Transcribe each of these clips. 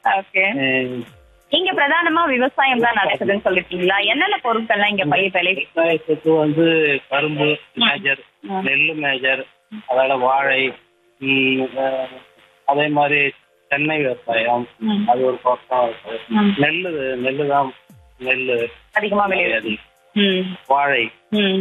Okay அஹ் இங்க பிரதானமா விவசாயம் தான் நடக்குதுன்னு சொல்லிருக்கீங்களா என்னென்ன பொருட்கள்லாம் இங்க பயிர் விளை விவசாயத்துக்கு வந்து கரும்பு மேஜர் ம். நெல் மேஜர் அதோட வாழை ம், அஹ், அதே மாதிரி தென்னை விவசாயம் ம். அது ஒரு பக்கம் இருக்கு ம். நெல் நெல் தான் நெல் அதிகமா விளையுது அதிகம். ம் வாழை ம்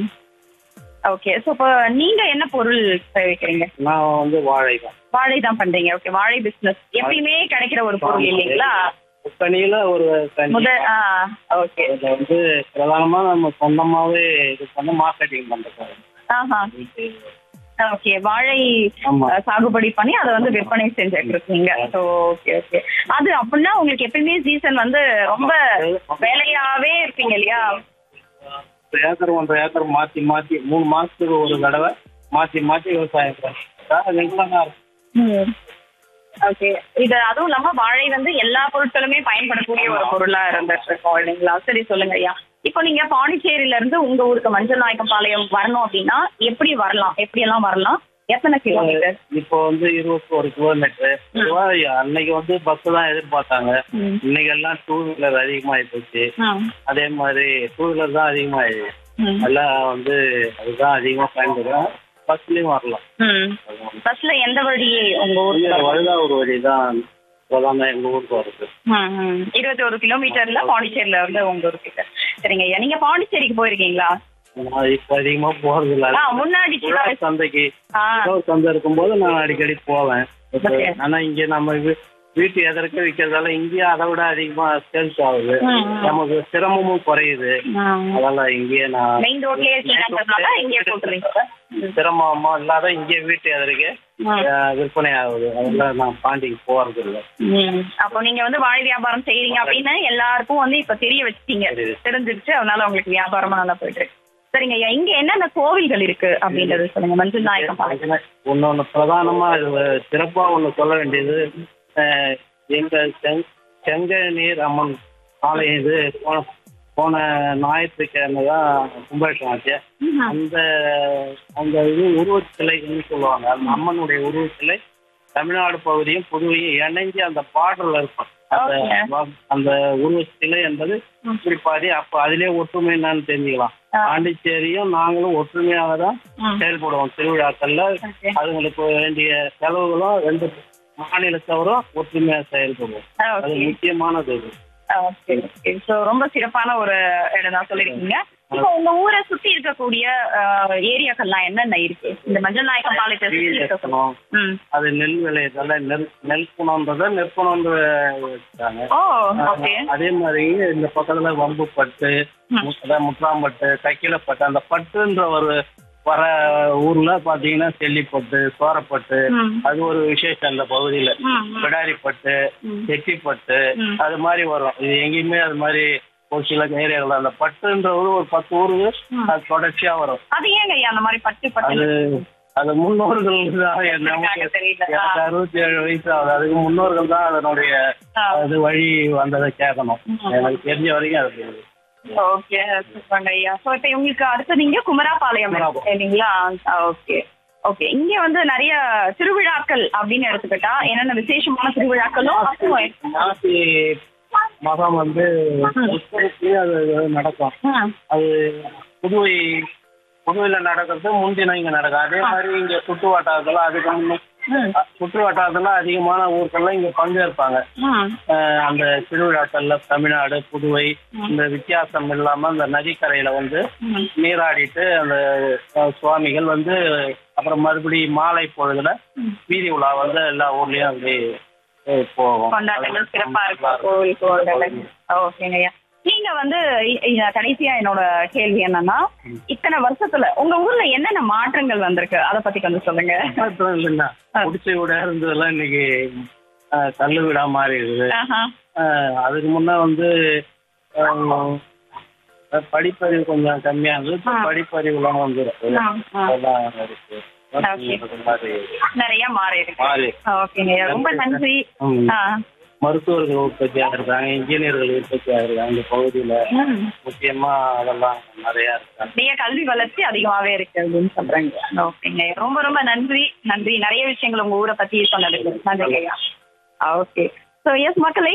ஓகே ஸோ இப்போ நீங்க என்ன பொருள் விளைவிக்கிறீங்க நான் வந்து வாழை தான் வாழை தான் பண்றீங்க ஓகே வாழை பிசினஸ் எப்பயுமே கிடைக்கிற ஒரு பொருள் இல்லைங்களா முக்கணியில ஒரு தனி முதல் ஆ ஓகே இதுல வந்து பிரதானமா நம்ம சொந்தமாவே இது பண்ண மார்க்கெட்டிங் பண்றோம் ஆஹா ஓகே வாழை ஆமா. அஹ், சாகுபடி பண்ணி அதை வந்து விற்பனை செஞ்சுட்டு இருக்கீங்க ஸோ ஓகே ஓகே அது அப்படின்னா உங்களுக்கு எப்பயுமே சீசன் வந்து ரொம்ப வேலையாவே இருப்பீங்க இல்லையா ஒரு ஏக்கர் ஒன்றரை ஏக்கர் மாத்தி மாத்தி மூணு மாசத்துக்கு ஒரு தடவை மாத்தி மாத்தி விவசாயம் பண்றோம் ரெகுலரா இருக்கும் ஓகே இது அதுவும் இல்லாம வாழை வந்து எல்லா பொருட்களுமே பயன்படக்கூடிய ஒரு பொருளா இருந்துட்டு இருக்கோம் இல்லைங்களா சரி சொல்லுங்க ஐயா இப்போ நீங்க பாண்டிச்சேரியில இருந்து உங்க ஊருக்கு மஞ்சள் நாயக்கம் பாளையம் வரணும் அப்படின்னா எப்படி வரலாம் எப்படி எல்லாம் வரலாம் எத்தனை கிலோமீட்டர் இப்போ வந்து இருபத்தி ஒரு கிலோமீட்டர் அன்னைக்கு வந்து பஸ் தான் எதிர்பார்த்தாங்க ம். இன்னைக்கு எல்லாம் டூ வீலர் அதிகமாகி போச்சு ம். அதே மாதிரி டூ வீலர் தான் அதிகமாகிடுது ம். எல்லாம் வந்து அதுதான் அதிகமாக பயன்படுறோம் பஸ்லயும் வரலாம் ம் பஸ்ல எந்த வழி உங்க ஊருக்கு வரும்? வழுதாவூர் வழி தான் பிரதான எங்க ஊருக்கு வருது ம், ம். இருபத்தி ஒரு கிலோமீட்டர்ல பாண்டிச்சேரியில இருந்து உங்க ஊருக்கு சரிங்க ஐயா நீங்க பாண்டிச்சேரிக்கு போயிருக்கீங்களா நான் இப்போ அதிகமா போறது இல்ல ஆ முன்னாடி சின்ன உழவர் வயசு- சந்தைக்கு ஆ உழவர் சந்தை இருக்கும்போது நான் அடிக்கடி போவேன் இப்ப Okay. ஆனா இங்க நம்ம வீ- வீட்டு எதற்கு விற்கிறதால இங்கேயே அதை விட அதிகமா சேல்ஸ் ஆகுது ம், ம். நமக்கு சிரமமும் குறையுது அதெல்லாம் இங்கேயே நான் மெயின் ரோட்லயே இருக்கீங்கன்றதுனால இங்கே போட்டுறீங்க சிரமமா இல்லாத இங்கே வீட்டு எதற்கு விற்பனை ஆகுது அதெல்லாம் நான் பாண்டிக்கு போறது இல்லை ம். அப்போ நீங்க வந்து வாழை வியாபாரம் செய்யறீங்க அப்படின்னு எல்லாருக்கும் வந்து இப்ப தெரிய வச்சிட்டீங்க தெரியுது. தெரிஞ்சிருச்சு அதனால உங்களுக்கு வியாபாரமா நல்லா போயிட்டு இருக்கு சரிங்க ஐயா இங்க என்னென்ன கோவில்கள் இருக்கு அப்படின்றது சொல்லுங்க மஞ்சள் நாயக்கம் பாளையம். ஒன்னொன்னு பிரதானமா இது சிறப்பா ஒண்ணு சொல்ல வேண்டியது அஹ், எங்க செங்- செங்கநீர் அம்மன் ஆலயம் இது போன போன ஞாயிற்றுக்கிழமை தான் கும்பாபிஷேகம் ஆச்சு அந்த அந்த இது உருவச்சிலைன்னு சொல்லுவாங்க அந்த அம்மனுடைய உருவச்சிலை தமிழ்நாடு பகுதியும் புதுவையும் இணைஞ்சு அந்த பார்டர்ல இருக்கும் அந்த Okay. வ- அந்த உருவச்சிலை என்பது இப்படி பாதி அப்ப அதிலே ஒற்றுமை என்னன்னு தெரிஞ்சுக்கலாம் ஆ. பாண்டிச்சேரியும் நாங்களும் ஒற்றுமையாக தான் ம். செயல்படுவோம் திருவிழாக்கள்ல Okay. அதுங்களுக்கு வேண்டிய செலவுகளும் ரெண்டு மாநிலத்தவரும் ஒற்றுமையா செயல்படுவோம் ஆ, அது okay. முக்கியமானது இது ஓகே ஓகே ஸோ ரொம்ப சிறப்பான ஒரு இடம் தான் சொல்லியிருக்கீங்க இப்போ உங்க ஊரை சுத்தி இருக்கக்கூடிய ஏரியாக்கள்லாம் என்னென்ன இருக்கு இந்த மஞ்சள் நாயக்கம் பாளையத்தை சுத்தி இருக்கக்கூடிய இருக்கணும் ம் அது நெல் விளையதால நெல் நெல் குணம்ன்றத நெற்குணம்ன்ற வச்சுட்டாங்க ஓ ஓகே அதே மாதிரி இந்த பக்கத்துல வம்பு பட்டு மு- அதான் முற்றாம்பட்டு தைக்கிலப்பட்டு அந்த பட்டுன்ற ஒரு வர ஊர்ல பாத்தீங்கன்னா செல்லிப்பட்டு சோரப்பட்டு ம். அது ஒரு விசேஷம் இந்த பகுதியில ம், ம். பிடாரிப்பட்டு ம். செட்டிப்பட்டு ம். அது மாதிரி வரும் இது எங்கேயுமே அது மாதிரி ஒரு சில ஏரியாவில் அந்த பட்டுன்ற ஊர் ஒரு பத்து ஊருக்கு அது தொடர்ச்சியா வரும் அது ஏங்க ஐயா அந்த மாதிரி பட்டு பட்டு அது அது முன்னோர்கள் தான் நமக்கு எனக்கு தெரியல. எனக்கு அறுபத்தி ஏழு வயசு ஆகுது அதுக்கு முன்னோர்கள் தான் அதனுடைய ஆ. அது வழி வந்ததை கேட்கணும் ம். எனக்கு தெரிஞ்ச வரைக்கும் அது தெரியுது. ஓகே சூப்பர்ங்க ஐயா ஸோ இப்போ உங்களுக்கு அடுத்தது இங்க குமராபாளையம் குமராபாளையம். இல்லைங்களா ஓகே ஓகே இங்க வந்து நிறைய திருவிழாக்கள் அப்படின்னு எடுத்துக்கிட்டா என்னென்ன விசேஷமான திருவிழாக்களும் அப்போ மாசி மகம் வந்து புத்தகத்திலேயே அது நடக்கும் ம். அது புதுவை புதுவையில நடக்கிறது முன்தினம் இங்க நடக்கும் அதே மாதிரி இங்க சுற்று வட்டாரத்துல அதுக்கு முன்ன ம். சுற்று வட்டாரத்துல அதிகமான ஊர்கள்ல இங்க பங்கேற்பாங்க ம். அஹ் அந்த திருவிழாக்கள்ல தமிழ்நாடு புதுவை இந்த வித்தியாசம் இல்லாம அந்த நதிக்கரையில வந்து ம். நீராடிட்டு அந்த அஹ், சுவாமிகள் வந்து அப்புறம் மறுபடியும் மாலை பொழுதுல வீதி உலா வந்து எல்லா ஊர்லயும் அப்படி அஹ், போகும் கொண்டாட்டங்கள் சிறப்பா இருக்கும் கோவில் கோவில் ஓகேங்க ஐயா நீங்க வந்து இ- இ- கடைசியா என்னோட கேள்வி என்னன்னா இத்தனை வருஷத்துல உங்க ஊர்ல என்னென்ன மாற்றங்கள் வந்திருக்கு அத பத்தி கொஞ்சம் சொல்லுங்க மாற்றம் இல்லைன்னா குடிசை வீடா இருந்ததெல்லாம் இன்னைக்கு அஹ், கல்லு வீடா மாறி இருக்குது ஆஹா. அஹ், அதுக்கு முன்ன வந்து அஹ், படிப்பறிவு கொஞ்சம் கம்மியா இருந்தது இப்ப ஆ. படிப்பறிவுலாம் வந்துருக்கு ஆ, ஆ. அதெல்லாம் இருக்கு Okay. அது மாதிரி நிறைய மாறி இருக்கு மாறி ஓகேங்க ஐயா ரொம்ப நன்றி ம். ஆ. மருத்துவர்கள் உற்பத்தி ஆகிருக்காங்க இன்ஜினியர்கள் உற்பத்தி ஆகிருக்காங்க இந்த பகுதியில ம். முக்கியமா அதெல்லாம் நிறைய இருக்காங்க நிறைய கல்வி வளர்ச்சி அதிகமாவே இருக்கு அப்படின்னு சொல்றாங்க ஓகேங்க ஐயா. ரொம்ப ரொம்ப நன்றி நன்றி நிறைய விஷயங்கள் உங்க ஊரை பத்தி சொன்னதுக்கு நன்றிங்க ஐயா ஓகே ஸோ எஸ் மக்களை